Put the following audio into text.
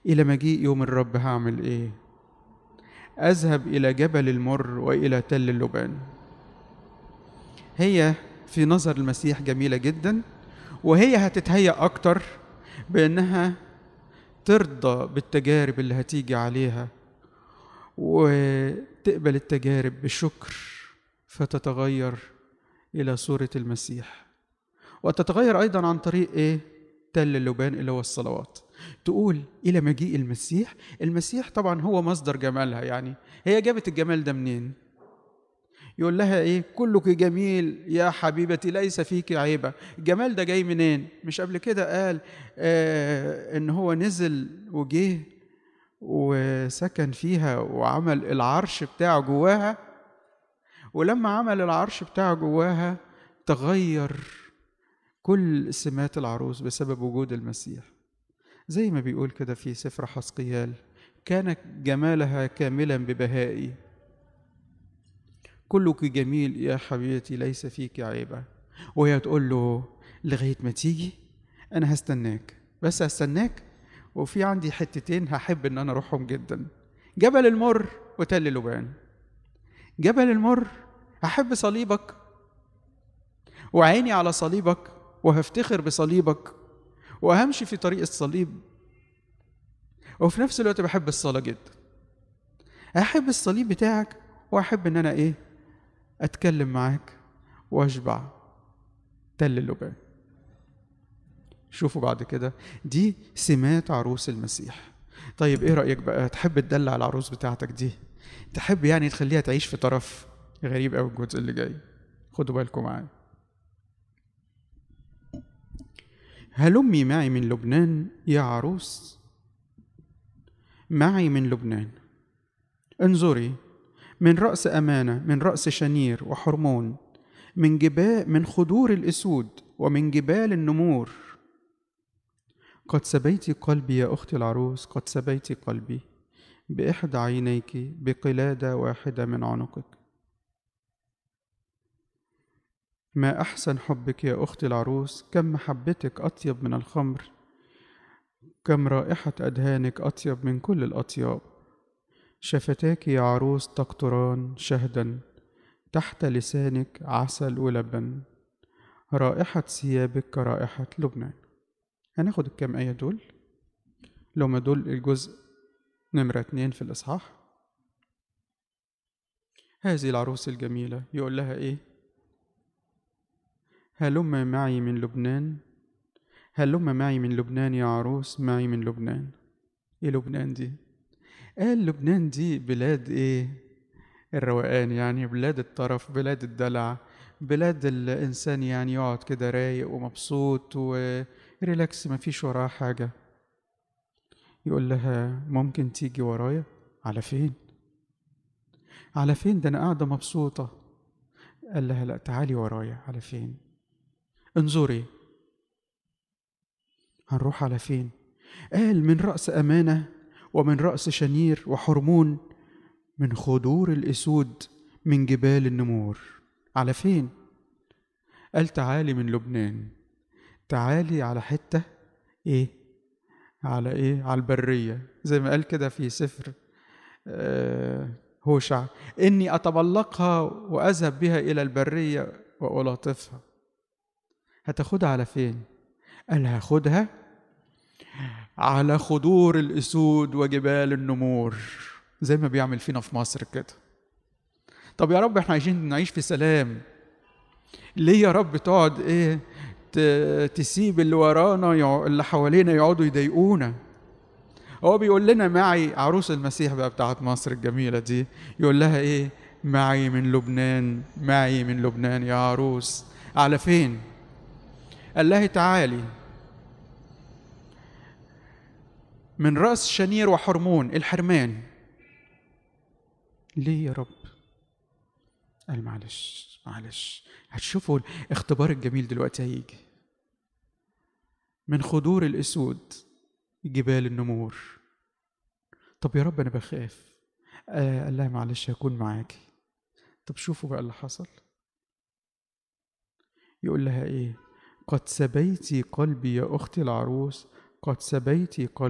إلى مجيء يوم الرب هعمل إيه أذهب إلى جبل المر وإلى تل اللبان هي في نظر المسيح جميلة جدا وهي هتتهيأ أكتر بأنها ترضى بالتجارب اللي هتيجي عليها وتقبل التجارب بشكر فتتغير إلى صورة المسيح وتتغير أيضا عن طريق إيه؟ تل اللبان اللي هو الصلوات تقول إلى مجيء المسيح المسيح طبعا هو مصدر جمالها يعني هي جابت الجمال ده منين يقول لها ايه كلك جميل يا حبيبتي ليس فيك عيبه الجمال ده جاي منين مش قبل كده قال آه ان هو نزل وجه وسكن فيها وعمل العرش بتاعه جواها ولما عمل العرش بتاعه جواها تغير كل سمات العروس بسبب وجود المسيح زي ما بيقول كده في سفر حسقيال كان جمالها كاملا ببهائي كلك جميل يا حبيبتي ليس فيك عيبة وهي تقول له لغاية ما تيجي أنا هستناك بس هستناك وفي عندي حتتين هحب إن أنا أروحهم جدا جبل المر وتل لبان جبل المر هحب صليبك وعيني على صليبك وهفتخر بصليبك وهمشي في طريق الصليب وفي نفس الوقت بحب الصلاة جدا أحب الصليب بتاعك وأحب إن أنا إيه أتكلم معاك وأشبع تل اللبان شوفوا بعد كده دي سمات عروس المسيح طيب ايه رأيك بقى تحب تدلع العروس بتاعتك دي تحب يعني تخليها تعيش في طرف غريب قوي الجزء اللي جاي خدوا بالكم معايا هلمي معي من لبنان يا عروس معي من لبنان انظري من رأس أمانة من رأس شنير وحرمون من جبال من خدور الأسود ومن جبال النمور قد سبيت قلبي يا أختي العروس قد سبيت قلبي بإحدى عينيك بقلادة واحدة من عنقك ما أحسن حبك يا أختي العروس كم محبتك أطيب من الخمر كم رائحة أدهانك أطيب من كل الأطياب شفتاك يا عروس تقطران شهدا تحت لسانك عسل ولبن رائحة ثيابك كرائحة لبنان هناخد الكام آية دول لما دول الجزء نمرة اتنين في الإصحاح هذه العروس الجميلة يقول لها إيه هلم معي من لبنان هلم معي من لبنان يا عروس معي من لبنان ايه لبنان دي قال لبنان دي بلاد ايه الروقان يعني بلاد الطرف بلاد الدلع بلاد الانسان يعني يقعد كده رايق ومبسوط وريلاكس مفيش وراه حاجه يقول لها ممكن تيجي ورايا على فين على فين ده انا قاعده مبسوطه قال لها لا تعالي ورايا على فين انظري هنروح على فين قال من رأس أمانة ومن رأس شنير وحرمون من خدور الأسود من جبال النمور على فين قال تعالي من لبنان تعالي على حتة ايه على ايه على البرية زي ما قال كده في سفر آه هوشع إني أتبلقها وأذهب بها إلى البرية وألاطفها هتاخدها على فين؟ قال هاخدها على خدور الأسود وجبال النمور زي ما بيعمل فينا في مصر كده طب يا رب احنا عايشين نعيش في سلام ليه يا رب تقعد ايه تسيب اللي ورانا اللي حوالينا يقعدوا يضايقونا هو بيقول لنا معي عروس المسيح بقى بتاعت مصر الجميلة دي يقول لها ايه معي من لبنان معي من لبنان يا عروس على فين قال لها تعالي من رأس شنير وحرمون الحرمان ليه يا رب قال معلش معلش هتشوفوا الاختبار الجميل دلوقتي هيجي من خدور الأسود جبال النمور طب يا رب أنا بخاف آه قال لها معلش هكون معاكي طب شوفوا بقى اللي حصل يقول لها ايه قد سبيتي قلبي يا اختي العروس قد سبيتي قلبي